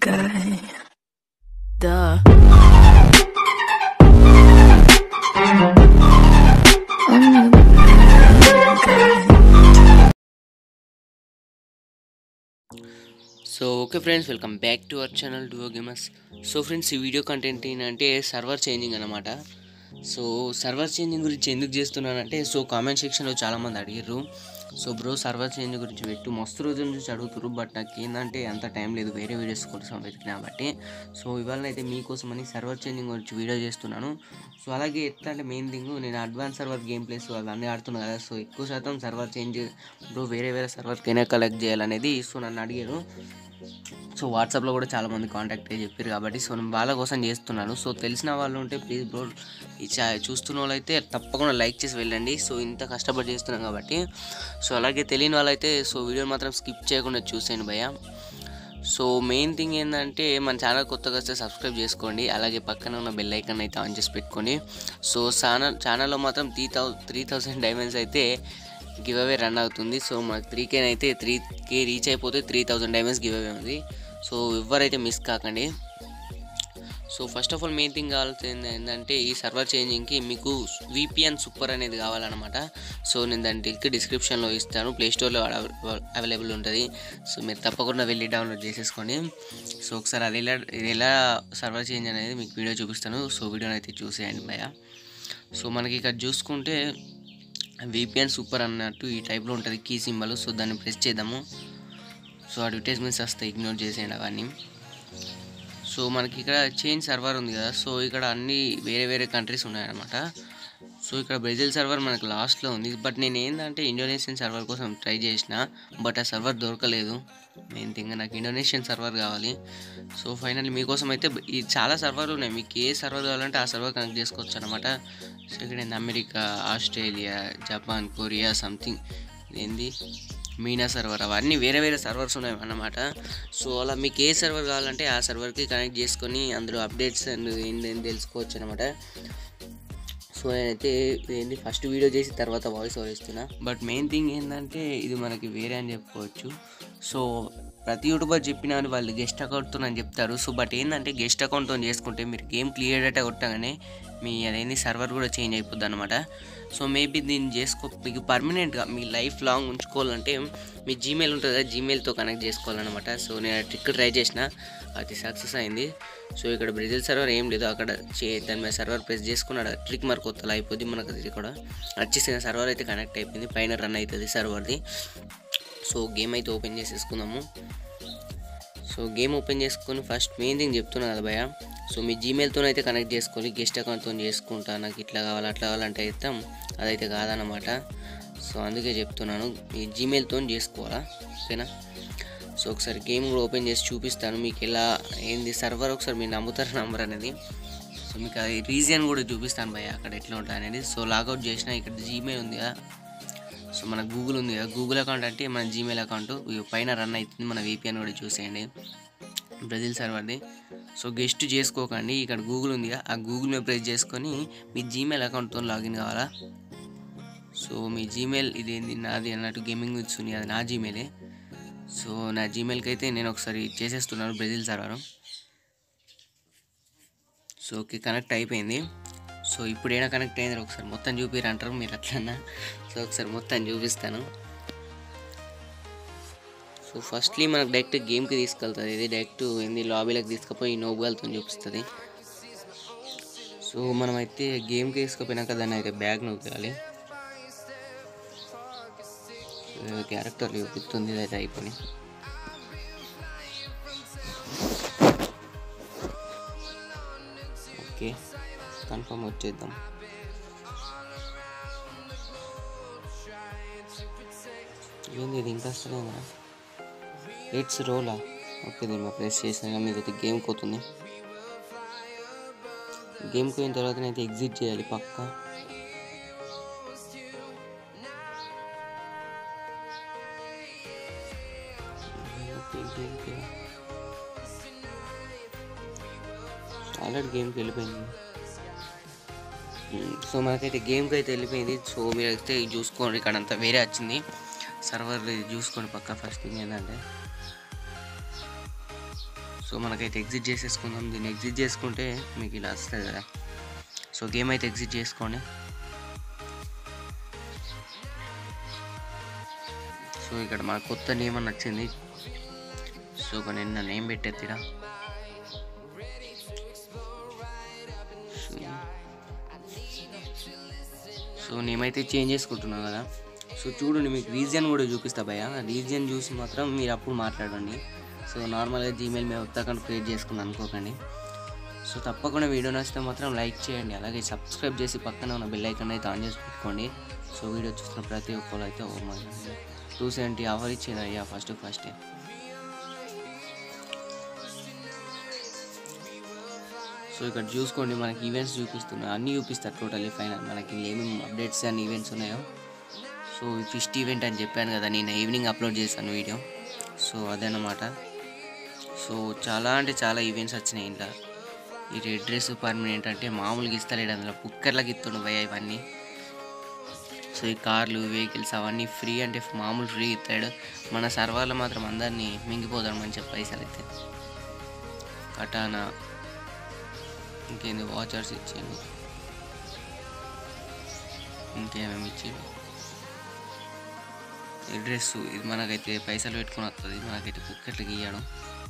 guy. Duh. I'm the bad guy. So okay friends welcome back to our channel duo gamers so friends ఈ video content ఏంటంటే server changing అనమాట so server changing గురించి ఎందుకు చేస్తున్నానంటే so comment సెక్షన్లో చాలామంది అడిగారు సో బ్రో సర్వర్ చేంజ్ గురించి పెట్టు మస్తు రోజుల నుంచి అడుగుతారు బట్ నాకు ఏంటంటే అంత టైం లేదు వేరే వీడియోస్ కోసం వెతికినా కాబట్టి సో ఇవాళ అయితే మీకోసమని సర్వర్ చేంజింగ్ గురించి వీడియో చేస్తున్నాను సో అలాగే ఎట్లా అంటే మెయిన్ థింగ్ నేను అడ్వాన్స్ సర్వర్ గేమ్ ప్లేస్ అవన్నీ ఆడుతున్నాను కదా సో ఎక్కువ శాతం సర్వర్ చేంజ్ బ్రో వేరే వేరే సర్వర్కైనా కలెక్ట్ చేయాలనేది సో నన్ను అడిగారు సో వాట్సాప్లో కూడా చాలామంది కాంటాక్ట్ అయ్యి చెప్పారు కాబట్టి సో నేను వాళ్ళ కోసం చేస్తున్నాను సో తెలిసిన వాళ్ళు ఉంటే ప్లీజ్ బ్రో ఈ చా చూస్తున్న వాళ్ళు అయితే తప్పకుండా లైక్ చేసి వెళ్ళండి సో ఇంత కష్టపడి చేస్తున్నాం కాబట్టి సో అలాగే తెలియని వాళ్ళైతే సో వీడియో మాత్రం స్కిప్ చేయకుండా చూసేయండి భయ్య సో మెయిన్ థింగ్ ఏంటంటే మన ఛానల్ కొత్తగా వస్తే సబ్స్క్రైబ్ చేసుకోండి అలాగే పక్కన ఉన్న బెల్ ఐకాన్ అయితే ఆన్ చేసి పెట్టుకోండి సో ఛానల్ ఛానల్లో మాత్రం three thou three thousand diamonds అయితే గివ్ అవే రన్ అవుతుంది సో మనకు త్రీ కే అయితే త్రీ కే రీచ్ అయిపోతే three thousand diamonds give away ఉంది సో ఎవరైతే మిస్ కాకండి so first of all main thing కావాల్సింది ఏంటంటే ఈ సర్వర్ చేంజింగ్కి మీకు విపిఎన్ సూపర్ అనేది కావాలన్నమాట సో నేను దాని లింక్ డిస్క్రిప్షన్లో ఇస్తాను ప్లే స్టోర్లో అవైలబుల్ ఉంటుంది సో మీరు తప్పకుండా వెళ్ళి డౌన్లోడ్ చేసేసుకోండి సో ఒకసారి అది ఎలా ఇది ఎలా సర్వర్ చేంజ్ అనేది మీకు వీడియో చూపిస్తాను సో వీడియోని అయితే చూసేయండి భయ సో మనకి ఇక్కడ చూసుకుంటే విపిఎన్ సూపర్ అన్నట్టు ఈ టైప్లో ఉంటుంది కీ సింబల్ సో దాన్ని ప్రెస్ చేద్దాము సో అడ్వర్టైజ్మెంట్స్ వస్తాయి ఇగ్నోర్ చేసేయండి అవన్నీ సో మనకి ఇక్కడ చేంజ్ సర్వర్ ఉంది కదా సో ఇక్కడ అన్ని వేరే వేరే కంట్రీస్ ఉన్నాయన్నమాట సో ఇక్కడ బ్రెజిల్ సర్వర్ మనకు లాస్ట్లో ఉంది బట్ నేను ఏంటంటే ఇండోనేషియన్ సర్వర్ కోసం ట్రై చేసిన బట్ ఆ సర్వర్ దొరకలేదు మెయిన్ థింగ్ నాకు ఇండోనేషియన్ సర్వర్ కావాలి సో ఫైనల్ మీకోసం అయితే ఈ చాలా సర్వర్లు ఉన్నాయి మీకు ఏ సర్వర్ కావాలంటే ఆ సర్వర్ కనెక్ట్ చేసుకోవచ్చు అనమాట సో ఇక్కడ ఏంది America Australia Japan Korea something ఏంది మీనా సర్వర్ అవన్నీ వేరే వేరే సర్వర్స్ ఉన్నాయి అన్నమాట సో అలా మీకు ఏ సర్వర్ కావాలంటే ఆ సర్వర్కి కనెక్ట్ చేసుకొని అందులో అప్డేట్స్ అండ్ ఏంటి తెలుసుకోవచ్చు అనమాట సో నేనైతే ఏంటి ఫస్ట్ వీడియో చేసి తర్వాత వాయిస్ ఓవర్ ఇస్తున్నా బట్ మెయిన్ థింగ్ ఏంటంటే ఇది మనకి వేరే అని చెప్పుకోవచ్చు సో ప్రతి యూట్యూబర్ చెప్పినా అని వాళ్ళు గెస్ట్ అకౌంట్తో అని చెప్తారు సో బట్ ఏంటంటే గెస్ట్ అకౌంట్తో చేసుకుంటే మీరు గేమ్ క్లియర్ డేటా కొట్టగానే మీ అదేంటి సర్వర్ కూడా చేంజ్ అయిపోద్ది అనమాట సో మేబీ దీన్ని చేసుకో మీకు పర్మనెంట్గా మీ లైఫ్ లాంగ్ ఉంచుకోవాలంటే మీ జీమెయిల్ ఉంటుంది కదా జీమెయిల్తో కనెక్ట్ చేసుకోవాలన్నమాట సో నేను ట్రిక్ ట్రై చేసిన అది సక్సెస్ అయింది సో ఇక్కడ బ్రెజిల్ సర్వర్ ఏం లేదు అక్కడ చే దాని మీద సర్వర్ ప్రెస్ చేసుకున్నాడు ట్రిక్ మార్క్ కొత్తలో అయిపోద్ది మనకు అది కూడా వచ్చేసిన సర్వర్ అయితే కనెక్ట్ అయిపోయింది పైన రన్ అవుతుంది సర్వర్ది సో గేమ్ అయితే ఓపెన్ చేసేసుకుందాము సో గేమ్ ఓపెన్ చేసుకొని ఫస్ట్ మెయిన్ థింగ్ చెప్తున్నా కదా భయ సో మీ జీమెయిల్తో అయితే కనెక్ట్ చేసుకొని గెస్ట్ అకౌంట్తో చేసుకుంటా నాకు ఇట్లా కావాలి అట్లా కావాలంటే అయితే అదైతే కాదనమాట సో అందుకే చెప్తున్నాను మీ జీమెయిల్తో చేసుకోవాలా ఓకేనా సో ఒకసారి గేమ్ కూడా ఓపెన్ చేసి చూపిస్తాను మీకు ఎలా ఏంది సర్వర్ ఒకసారి మీరు నమ్ముతారు నంబర్ అనేది సో మీకు అది రీజియన్ కూడా చూపిస్తాను భయ అక్కడ ఎట్లా ఉంటుంది అనేది సో లాగౌట్ చేసిన ఇక్కడ జీమెయిల్ ఉంది కదా సో మన గూగుల్ ఉంది కదా గూగుల్ అకౌంట్ అంటే మన జీమెయిల్ అకౌంట్ పైన రన్ అవుతుంది మన విపిఎన్ కూడా చూసేయండి బ్రెజిల్ సర్వర్ది సో గెస్ట్ చేసుకోకండి ఇక్కడ గూగుల్ ఉంది కదా ఆ గూగుల్ మీద ప్రెస్ చేసుకొని మీ జీమెయిల్ అకౌంట్తో లాగిన్ కావాలా సో మీ జీమెయిల్ ఇదేంది నాది అన్నట్టు గేమింగ్ విత్ సుని అది నా జీమెయిలే సో నా జీమెయిల్కి అయితే నేను ఒకసారి చేసేస్తున్నాను Brazil server so okay connect అయిపోయింది సో ఇప్పుడు ఏమైనా కనెక్ట్ అయింది ఒకసారి మొత్తం చూపిరు అంటారు మీరు అట్లన్నా సో ఒకసారి మొత్తం చూపిస్తాను సో ఫస్ట్లీ మనకు డైరెక్ట్ గేమ్కి తీసుకెళ్తుంది ఇది డైరెక్ట్ ఏంది లాబీలోకి తీసుకుపోయి నోబుల్తో చూపిస్తుంది సో మనమైతే గేమ్కి తీసుకుపోయినాక దాన్ని అయితే బ్యాగ్ నొక్కాలి క్యారెక్టర్ చూపిస్తుంది ఇదైతే అయిపోయి ఓకే కన్ఫర్మ్ వచ్చేద్దాం ఏంది ఇది ఇంకా వస్తలేదా ఇట్స్ రోలా ఓకే దీన్ని మా ప్రెస్ చేసిన మీదైతే గేమ్ పోతుంది గేమ్ పోయిన తర్వాత అయితే ఎగ్జిట్ చేయాలి పక్కా ఆల్రెడీ గేమ్కి వెళ్ళిపోయింది సో మనకైతే గేమ్కి అయితే వెళ్ళిపోయింది సో మీరు అయితే చూసుకోండి ఇక్కడ అంతా వేరే వచ్చింది సర్వర్ చూసుకోండి పక్క ఫస్ట్ థింగ్ ఏంటంటే సో సో మనకైతే ఎగ్జిట్ చేసేసుకుందాం దీన్ని ఎగ్జిట్ చేసుకుంటే మీకు ఇలా వస్తుంది కదా సో గేమ్ అయితే ఎగ్జిట్ చేసుకోండి సో ఇక్కడ మా కొత్త నేమ్ అని వచ్చింది సో ఒక నిన్న నేమ్ పెట్టేద్దిరా సో నేమైతే చేంజ్ చేసుకుంటున్నాను కదా సో చూడండి మీకు రీజియన్ కూడా చూపిస్తా భయ రీజియన్ చూసి మాత్రం మీరు అప్పుడు మాట్లాడండి సో నార్మల్గా జీమెయిల్ మేము ఉత్తరాఖండ్ క్రియేట్ చేసుకున్నాను అనుకోకండి సో తప్పకుండా వీడియో నచ్చితే మాత్రం లైక్ చేయండి అలాగే సబ్స్క్రైబ్ చేసి పక్కన ఉన్న బెల్ ఐకాన్ అయితే ఆన్ చేసి పెట్టుకోండి సో వీడియో చూస్తున్న ప్రతి ఒక్కరు అయితే oh my two seventy hour ఇచ్చింది అయ్యా ఫస్ట్ ఫస్ట్ సో ఇక్కడ చూసుకోండి మనకి ఈవెంట్స్ చూపిస్తున్నాయి అన్నీ చూపిస్తారు టోటల్లీ ఫైనల్ మనకి ఏమేమి అప్డేట్స్ అండ్ ఈవెంట్స్ ఉన్నాయో సో ఫిస్ట్ ఈవెంట్ అని చెప్పాను కదా నేను ఈవినింగ్ అప్లోడ్ చేశాను వీడియో సో అదనమాట సో చాలా అంటే చాలా ఈవెంట్స్ వచ్చినాయి ఇంట్లో ఈ రెడ్ డ్రెస్ పర్మనెంట్ అంటే మామూలుగా ఇస్తలేడు అందులో కుక్కర్లకి ఇస్తుండు భయ ఇవన్నీ సో ఈ కార్లు వెహికల్స్ అవన్నీ ఫ్రీ అంటే మామూలు ఫ్రీ ఇస్తాడు మన సర్వర్లో మాత్రం అందరినీ మింగిపోతాడు మంచిగా పైసలు అయితే కటానా ఇంకేంది వాచర్స్ ఇచ్చిండు ఇంకేమేమి ఇచ్చిండు ఈ డ్రెస్ ఇది మనకైతే పైసలు పెట్టుకుని వస్తుంది మనకైతే కుక్కట్లకి ఇవ్వడం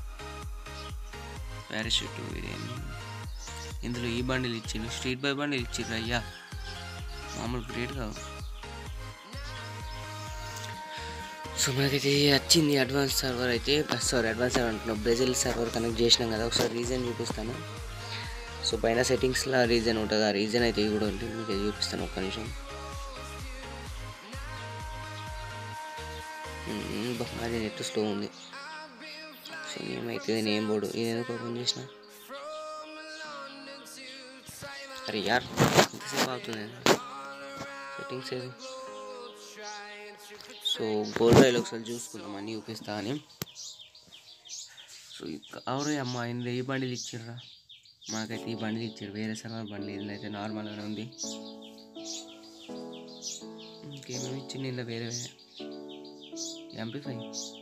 పారాషూట్ ఇదేంటి ఇందులో ఈ బండిలు ఇచ్చిండు స్ట్రీట్ బై బండిలు ఇచ్చిండ్రు అయ్యా మామూలు గ్రేట్ కాదు సో మనకైతే వచ్చింది అడ్వాన్స్ సర్వర్ అయితే సారీ అడ్వాన్స్ సర్వర్ అంటున్నాం బ్రెజిల్ సర్వర్ కనెక్ట్ చేసినాం కదా ఒకసారి రీజన్ చూపిస్తాను సో పైన సెట్టింగ్స్లో రీజన్ ఉంటుంది ఆ రీజన్ అయితే ఇది కూడా ఉంటుంది మీకు అది చూపిస్తాను ఒక్క నిమిషం మ్మ్, బా, అది నెట్ స్లో ఉంది సో ఏమైతే నేమ్ బోర్డు ఇది ఎందుకు ఓపెన్ చేసిన అరే యార్ ఎంతసేపు అవుతుంది సెట్టింగ్స్ ఏది సో గోల్డ్ రైల్ ఒకసారి చూసుకుందాం అన్నీ చూపిస్తా అని సో అవరే అమ్మ ఇందులో ఈ బండిలు ఇచ్చిర్రా మాకైతే ఈ బండిలు ఇచ్చారు వేరే సర్వర్ బండి ఇందులో అయితే నార్మల్గానే ఉంది ఇంకేమేమి ఇచ్చింది ఇందులో వేరే వేరే ఎంపీఫై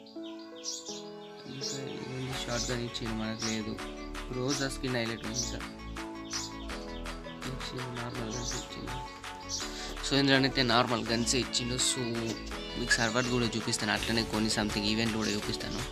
షార్ట్ గన్ ఇచ్చింది మనకు లేదు రోజు ఆ స్కిన్ హైలైట్ ఉంది ఇంకా ఇచ్చింది నార్మల్ గన్స్ ఇచ్చింది సో ఇందులోనైతే నార్మల్ గన్స్ ఇచ్చిండు సో మీకు సర్వర్ కూడా చూపిస్తాను అట్లనే కొన్ని సంథింగ్ ఈవెంట్ కూడా చూపిస్తాను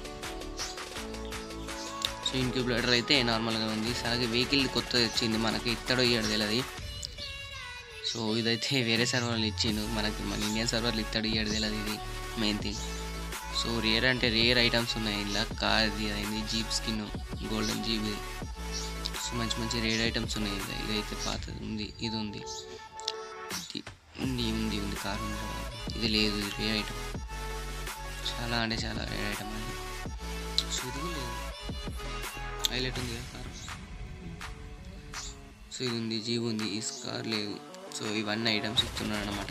సో ఇన్క్యూబులేటర్ అయితే నార్మల్గా ఉంది అలాగే వెహికల్ కొత్తది వచ్చింది మనకి ఇత్తడో ఇయ్యడు తెలియదు సో ఇదైతే వేరే సర్వర్లు ఇచ్చిండు మనకి మన ఇండియన్ సర్వర్లు ఇత్తడు ఇయ్యడు తెలియదు ఇది మెయిన్ థింగ్ సో రేర్ అంటే రేర్ ఐటమ్స్ ఉన్నాయి ఇలా కార్ది అయింది జీప్ స్కిన్ గోల్డెన్ జీప్ ఇది సో మంచి మంచి రేర్ ఐటమ్స్ ఉన్నాయి ఇలా ఇదైతే పాతది ఉంది ఇది ఉంది ఇది ఉంది ఉంది ఉంది కార్ ఉంది ఇది లేదు ఇది రేర్ ఐటమ్ చాలా అంటే చాలా రేర్ ఐటమ్ అది సో ఇది కూడా లేదు హైలైట్ ఉంది కదా కార్ సో ఇది ఉంది జీప్ ఉంది ఈ కార్ లేదు సో ఇవన్నీ ఐటమ్స్ ఇస్తున్నాడు అనమాట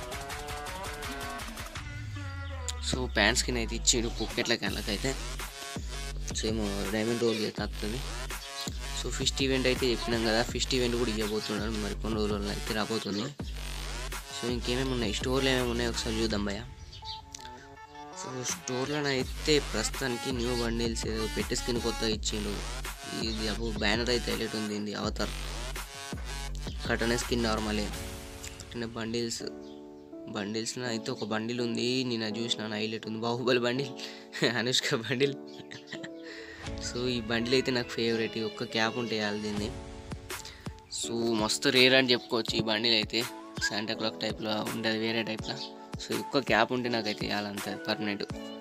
సో ప్యాంట్ స్కిన్ అయితే ఇచ్చాడు పొక్కెట్లకి వెళ్ళకైతే సో ఏమో డైమండ్ రోల్ అయితే వస్తుంది సో ఫిస్ట్ ఈవెంట్ అయితే చెప్పినాం కదా ఫిస్ట్ ఈవెంట్ కూడా ఇవ్వబోతున్నాడు మరి కొన్ని రోజుల్లో అయితే రాబోతుంది సో ఇంకేమేమి ఉన్నాయి స్టోర్లో ఏమేమి ఉన్నాయి ఒకసారి చూద్దాం భయ సో స్టోర్లో అయితే ప్రస్తుతానికి న్యూ బండిల్స్ ఏదో పెట్టి స్కిన్ కొత్తగా ఇచ్చిండు ఇది అప్పుడు బ్యానర్ అయితే హైలైట్ ఉంది ఇది అవతార్ కటనే స్కిన్ నార్మలే కటనే బండిల్స్ బండిల్స్లో అయితే ఒక బండిల్ ఉంది నేను చూసిన హైలైట్ ఉంది Baahubali bundle Anushka bundle so ఈ బండిల్ అయితే నాకు ఫేవరెట్ ఒక్క క్యాప్ ఉంటే వేయాలి దీన్ని సో మస్తు రేర్ అని చెప్పుకోవచ్చు ఈ బండిల్ అయితే శాంటా క్లాక్ టైప్లో ఉండదు వేరే టైప్లో సో ఒక్క క్యాప్ ఉంటే నాకైతే వేయాలంత పర్మనెంట్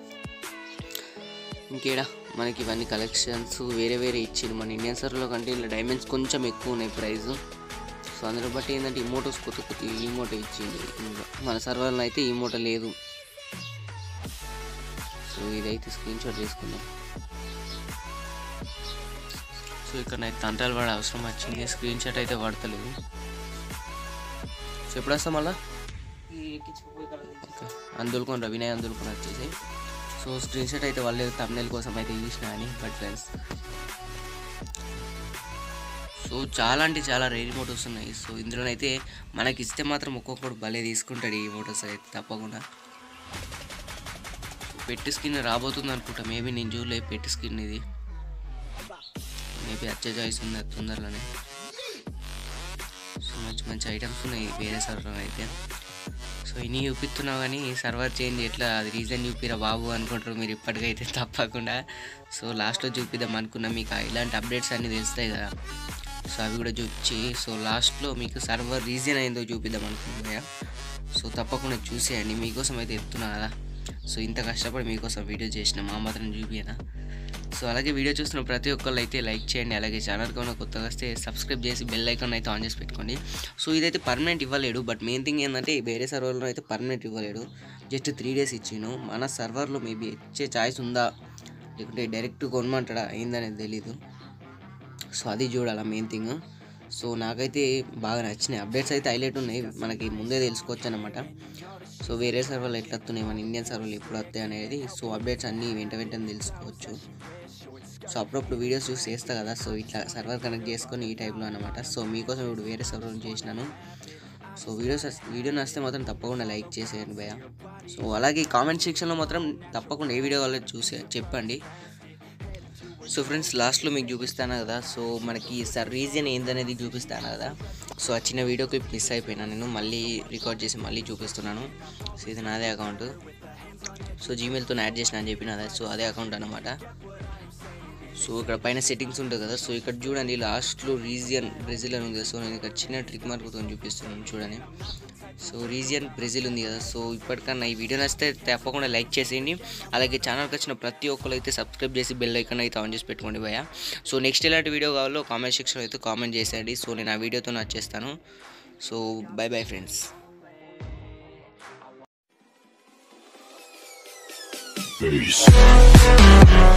ఇంకేడా మనకి ఇవన్నీ కలెక్షన్స్ వేరే వేరే ఇచ్చిండు మన ఇండియన్ సర్లో కంటే ఇలా డైమండ్స్ కొంచెం ఎక్కువ ఉన్నాయి ప్రైస్ సో అందులో బట్టి ఏంటంటే ఇమోటోస్ కొత్త కొత్త ఈమోటో ఇచ్చింది ఇందులో. మన సర్వర్లో అయితే ఈమోటో లేదు సో ఇదైతే స్క్రీన్ షాట్ తీసుకుందాం సో ఇక్కడ నాకు తంటాలు పడే అవసరం వచ్చింది స్క్రీన్ షాట్ అయితే పడతలేదు సో ఎప్పుడు వస్తాం మళ్ళా ఓకే. అందులుకొని వినయ్ అందులుకొని వచ్చేసి సో స్క్రీన్ షాట్ అయితే వాళ్ళు తమిళ కోసం అయితే చూసిన అని బట్ ఫ్రెండ్స్ సో చాలా అంటే చాలా రేర్ మోటోస్ ఉన్నాయి సో ఇందులోనైతే మనకి ఇస్తే మాత్రం ఒక్కొక్కడు భలే తీసుకుంటాడు ఈ మోటోస్ అయితే తప్పకుండా పెట్టి స్కిన్ రాబోతుంది అనుకుంటా మేబీ నేను చూడలే పెట్టి స్కిన్ ఇది మేబీ వచ్చే చాయిస్ ఉంది తొందరలోనే సో మంచి మంచి ఐటమ్స్ ఉన్నాయి వేరే సర్వర్లో అయితే సో ఇన్ని చూపిస్తున్నా కానీ సర్వర్ చేంజ్ ఎట్లా అది రీజన్ చూపిరా బాబు అనుకుంటారు మీరు ఇప్పటికైతే తప్పకుండా సో లాస్ట్లో చూపిద్దాం అనుకున్నా మీకు ఇలాంటి అప్డేట్స్ అన్నీ తెలుస్తాయి కదా సో అవి కూడా చూపించి సో లాస్ట్లో మీకు సర్వర్ రీజన్ అయిందో చూపిద్దాం అనుకుంటున్నా సో తప్పకుండా చూసేయండి మీకోసం అయితే ఎత్తున్నా కదా సో ఇంత కష్టపడి మీకోసం వీడియో చేసిన మా మాత్రం చూపియనా సో అలాగే వీడియో చూస్తున్న ప్రతి ఒక్కళ్ళు అయితే లైక్ చేయండి అలాగే ఛానల్ కన్నా కొత్తగా వస్తే సబ్స్క్రైబ్ చేసి బెల్ ఐకాన్ అయితే ఆన్ చేసి పెట్టుకోండి సో ఇదైతే పర్మనెంట్ ఇవ్వలేడు బట్ మెయిన్ థింగ్ ఏంటంటే వేరే సర్వర్లో అయితే పర్మనెంట్ ఇవ్వలేడు జస్ట్ త్రీ డేస్ ఇచ్చాను మన సర్వర్లో మేబీ ఇచ్చే ఛాయిస్ ఉందా లేకుంటే డైరెక్ట్ కొనమంటాడా ఏందనేది తెలీదు సో అది చూడాలా మెయిన్ థింగ్ సో నాకైతే బాగా నచ్చినాయి అప్డేట్స్ అయితే హైలైట్ ఉన్నాయి మనకి ముందే తెలుసుకోవచ్చు అనమాట సో వేరే సర్వర్లు ఎట్లా వస్తున్నాయి మన ఇండియన్ సర్వర్లు ఎప్పుడు వస్తాయి అనేది సో అప్డేట్స్ అన్నీ వెంట వెంటనే తెలుసుకోవచ్చు సో అప్పుడప్పుడు వీడియోస్ చూసి చేస్తా కదా సో ఇట్లా సర్వర్ కనెక్ట్ చేసుకొని ఈ టైప్లో అనమాట సో మీకోసం ఇప్పుడు వేరే సర్వర్ చేసినాను సో వీడియోస్ వీడియో నచ్చితే మాత్రం తప్పకుండా లైక్ చేసేయండి భయ సో అలాగే కామెంట్ సెక్షన్లో మాత్రం తప్పకుండా ఏ వీడియో కావాలో చూసే చెప్పండి సో ఫ్రెండ్స్ లాస్ట్లో మీకు చూపిస్తాను కదా సో మనకి సార్ రీజన్ ఏందనేది చూపిస్తాను కదా సో ఆ చిన్న వీడియో క్లిప్ మిస్ అయిపోయినా నేను మళ్ళీ రికార్డ్ చేసి మళ్ళీ చూపిస్తున్నాను సో ఇది నాదే అకౌంట్ సో జీమెయిల్తో యాడ్ చేసిన అని చెప్పిన అదే సో అదే అకౌంట్ అనమాట సో ఇక్కడ పైన సెట్టింగ్స్ ఉంటుంది కదా సో ఇక్కడ చూడండి లాస్ట్లో రీజియన్ బ్రెజిల్ అని ఉంది కదా సో నేను ఇక్కడ చిన్న ట్రిక్ మార్కుతో చూపిస్తున్నాను చూడండి సో రీజియన్ బ్రెజిల్ ఉంది కదా సో ఇప్పటికన్నా ఈ వీడియో నచ్చితే తప్పకుండా లైక్ చేసేయండి అలాగే ఛానల్కి వచ్చిన ప్రతి ఒక్కరు అయితే సబ్స్క్రైబ్ చేసి బెల్ ఐకాన్ అయితే ఆన్ చేసి పెట్టుకోండి భయ సో నెక్స్ట్ ఎలాంటి వీడియో కావాలో కామెంట్ సెక్షన్లో అయితే కామెంట్ చేసేయండి సో నేను ఆ వీడియోతో నచ్చేస్తాను so bye bye friends Peace.